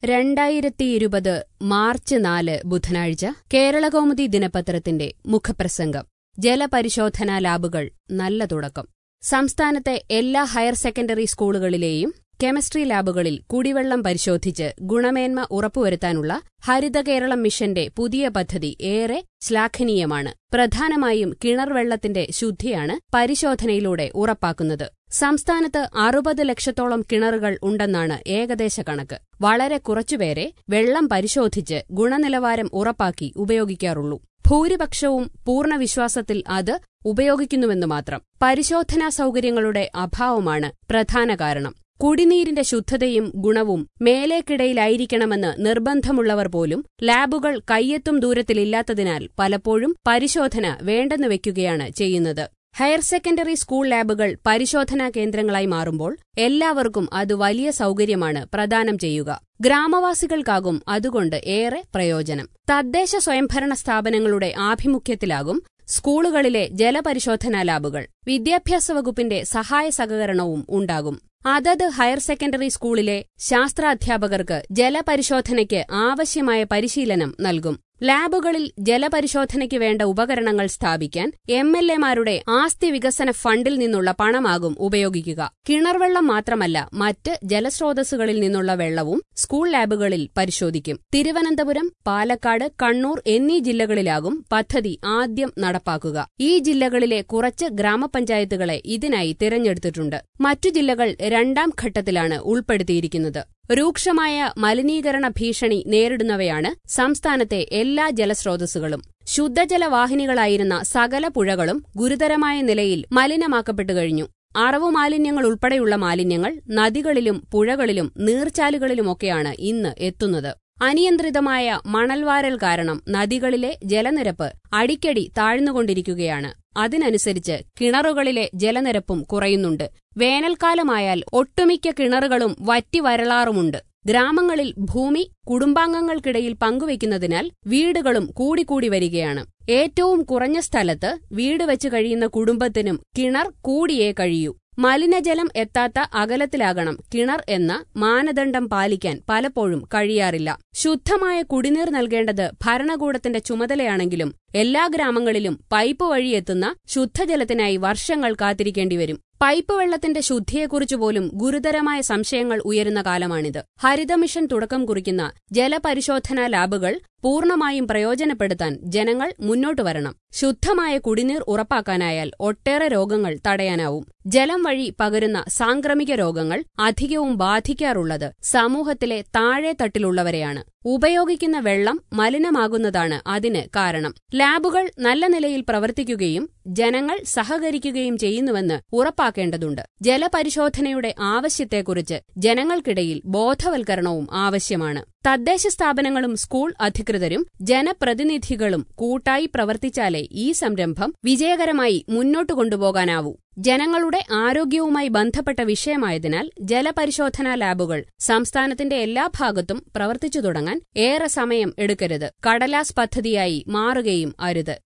രണ്ടായിരത്തി ഇരുപത് മാർച്ച് നാല് ബുധനാഴ്ച കേരളകൗമുദി ദിനപത്രത്തിന്റെ മുഖപ്രസംഗം ജലപരിശോധനാ ലാബുകൾ നല്ല തുടക്കം സംസ്ഥാനത്തെ എല്ലാ ഹയർ സെക്കൻഡറി സ്കൂളുകളിലെയും കെമിസ്ട്രി ലാബുകളിൽ കുടിവെള്ളം പരിശോധിച്ച് ഗുണമേന്മ ഉറപ്പുവരുത്താനുള്ള ഹരിത കേരളം മിഷന്റെ പുതിയ പദ്ധതി ഏറെ ശ്ലാഘനീയമാണ് പ്രധാനമായും കിണർ വെള്ളത്തിന്റെ ശുദ്ധിയാണ് പരിശോധനയിലൂടെ ഉറപ്പാക്കുന്നത് സംസ്ഥാനത്ത് അറുപത് ലക്ഷത്തോളം കിണറുകൾ ഉണ്ടെന്നാണ് ഏകദേശ കണക്ക് വളരെ കുറച്ചുപേരെ വെള്ളം പരിശോധിച്ച് ഗുണനിലവാരം ഉറപ്പാക്കി ഉപയോഗിക്കാറുള്ളൂ ഭൂരിപക്ഷവും പൂർണ്ണ വിശ്വാസത്തിൽ അത് ഉപയോഗിക്കുന്നുവെന്നു മാത്രം പരിശോധനാ സൗകര്യങ്ങളുടെ അഭാവമാണ് പ്രധാന കാരണം കുടിനീരിന്റെ ശുദ്ധതയും ഗുണവും മേലേക്കിടയിലായിരിക്കണമെന്ന് നിർബന്ധമുള്ളവർ പോലും ലാബുകൾ കയ്യെത്തും ദൂരത്തിലില്ലാത്തതിനാൽ പലപ്പോഴും പരിശോധന വേണ്ടെന്ന് വെക്കുകയാണ് ചെയ്യുന്നത് ഹയർ സെക്കൻഡറി സ്കൂൾ ലാബുകൾ പരിശോധനാ കേന്ദ്രങ്ങളായി മാറുമ്പോൾ എല്ലാവർക്കും അത് വലിയ സൗകര്യമാണ് പ്രദാനം ചെയ്യുക ഗ്രാമവാസികൾക്കാകും അതുകൊണ്ട് ഏറെ പ്രയോജനം തദ്ദേശ സ്വയംഭരണ സ്ഥാപനങ്ങളുടെ ആഭിമുഖ്യത്തിലാകും സ്കൂളുകളിലെ ജലപരിശോധനാ ലാബുകൾ വിദ്യാഭ്യാസ വകുപ്പിന്റെ സഹായ സഹകരണവും ഉണ്ടാകും അതത് ഹയർ സെക്കൻഡറി സ്കൂളിലെ ശാസ്ത്രാധ്യാപകർക്ക് ജലപരിശോധനയ്ക്ക് ആവശ്യമായ പരിശീലനം നൽകും ലാബുകളിൽ ജലപരിശോധനയ്ക്ക് വേണ്ട ഉപകരണങ്ങൾ സ്ഥാപിക്കാൻ എം എൽ എമാരുടെ ആസ്തി വികസന ഫണ്ടിൽ നിന്നുള്ള പണമാകും ഉപയോഗിക്കുക കിണർവെള്ളം മാത്രമല്ല മറ്റ് ജലസ്രോതസ്സുകളിൽ നിന്നുള്ള വെള്ളവും സ്കൂൾ ലാബുകളിൽ പരിശോധിക്കും തിരുവനന്തപുരം പാലക്കാട് കണ്ണൂർ എന്നീ ജില്ലകളിലാകും പദ്ധതി ആദ്യം നടപ്പാക്കുക ഈ ജില്ലകളിലെ കുറച്ച് ഗ്രാമപഞ്ചായത്തുകളെ ഇതിനായി തിരഞ്ഞെടുത്തിട്ടുണ്ട് മറ്റു ജില്ലകൾ രണ്ടാം ഘട്ടത്തിലാണ് ഉൾപ്പെടുത്തിയിരിക്കുന്നത് രൂക്ഷമായ മലിനീകരണ ഭീഷണി നേരിടുന്നവയാണ് സംസ്ഥാനത്തെ എല്ലാ ജലസ്രോതസ്സുകളും ശുദ്ധജലവാഹിനികളായിരുന്ന സകല പുഴകളും ഗുരുതരമായ നിലയിൽ മലിനമാക്കപ്പെട്ടു കഴിഞ്ഞു അറവു മാലിന്യങ്ങൾ ഉൾപ്പെടെയുള്ള മാലിന്യങ്ങൾ നദികളിലും പുഴകളിലും നീർച്ചാലുകളിലുമൊക്കെയാണ് ഇന്ന് എത്തുന്നത് അനിയന്ത്രിതമായ മണൽവാരൽ കാരണം നദികളിലെ ജലനിരപ്പ് അടിക്കടി താഴ്ന്നുകൊണ്ടിരിക്കുകയാണ് അതിനനുസരിച്ച് കിണറുകളിലെ ജലനിരപ്പും കുറയുന്നുണ്ട് വേനൽക്കാലമായാൽ ഒട്ടുമിക്ക കിണറുകളും വറ്റി വരളാറുമുണ്ട് ഗ്രാമങ്ങളിൽ ഭൂമി കുടുംബാംഗങ്ങൾക്കിടയിൽ പങ്കുവയ്ക്കുന്നതിനാൽ വീടുകളും കൂടിക്കൂടി വരികയാണ് ഏറ്റവും കുറഞ്ഞ സ്ഥലത്ത് വീട് വെച്ച് കഴിയുന്ന കുടുംബത്തിനും കിണർ കൂടിയേ കഴിയൂ മലിനജലം എത്താത്ത അകലത്തിലാകണം കിണർ എന്ന മാനദണ്ഡം പാലിക്കാൻ പലപ്പോഴും കഴിയാറില്ല ശുദ്ധമായ കുടിനീർ നൽകേണ്ടത് ഭരണകൂടത്തിന്റെ ചുമതലയാണെങ്കിലും എല്ലാ ഗ്രാമങ്ങളിലും പൈപ്പ് വഴി എത്തുന്ന ശുദ്ധജലത്തിനായി വർഷങ്ങൾ കാത്തിരിക്കേണ്ടിവരും പൈപ്പ് വെള്ളത്തിന്റെ ശുദ്ധിയെക്കുറിച്ച് പോലും ഗുരുതരമായ സംശയങ്ങൾ ഉയരുന്ന കാലമാണിത് ഹരിതമിഷൻ തുടക്കം കുറിക്കുന്ന ജലപരിശോധനാ ലാബുകൾ പൂർണ്ണമായും പ്രയോജനപ്പെടുത്താൻ ജനങ്ങൾ മുന്നോട്ടു വരണം ശുദ്ധമായ കുടിനീർ ഉറപ്പാക്കാനായാൽ ഒട്ടേറെ രോഗങ്ങൾ തടയാനാവും ജലം വഴി പകരുന്ന സാംക്രമിക രോഗങ്ങൾ അധികവും ബാധിക്കാറുള്ളത് സമൂഹത്തിലെ താഴെ തട്ടിലുള്ളവരെയാണ് ഉപയോഗിക്കുന്ന വെള്ളം മലിനമാകുന്നതാണ് അതിന് കാരണം ലാബുകൾ നല്ല നിലയിൽ പ്രവർത്തിക്കുകയും ജനങ്ങൾ സഹകരിക്കുകയും ചെയ്യുന്നുവെന്ന് ഉറപ്പാക്കേണ്ടതുണ്ട് ജലപരിശോധനയുടെ ആവശ്യത്തെക്കുറിച്ച് ജനങ്ങൾക്കിടയിൽ ബോധവൽക്കരണവും ആവശ്യമാണ് തദ്ദേശ സ്ഥാപനങ്ങളും സ്കൂൾ അധികൃതരും ജനപ്രതിനിധികളും കൂട്ടായി പ്രവർത്തിച്ചാലേ ഈ സംരംഭം വിജയകരമായി മുന്നോട്ടു കൊണ്ടുപോകാനാവൂ ജനങ്ങളുടെ ആരോഗ്യവുമായി ബന്ധപ്പെട്ട വിഷയമായതിനാൽ ജലപരിശോധനാ ലാബുകൾ സംസ്ഥാനത്തിന്റെ എല്ലാ ഭാഗത്തും പ്രവർത്തിച്ചു തുടങ്ങാൻ ഏറെ സമയം എടുക്കരുത് കടലാസ് പദ്ധതിയായി മാറുകയും അരുത്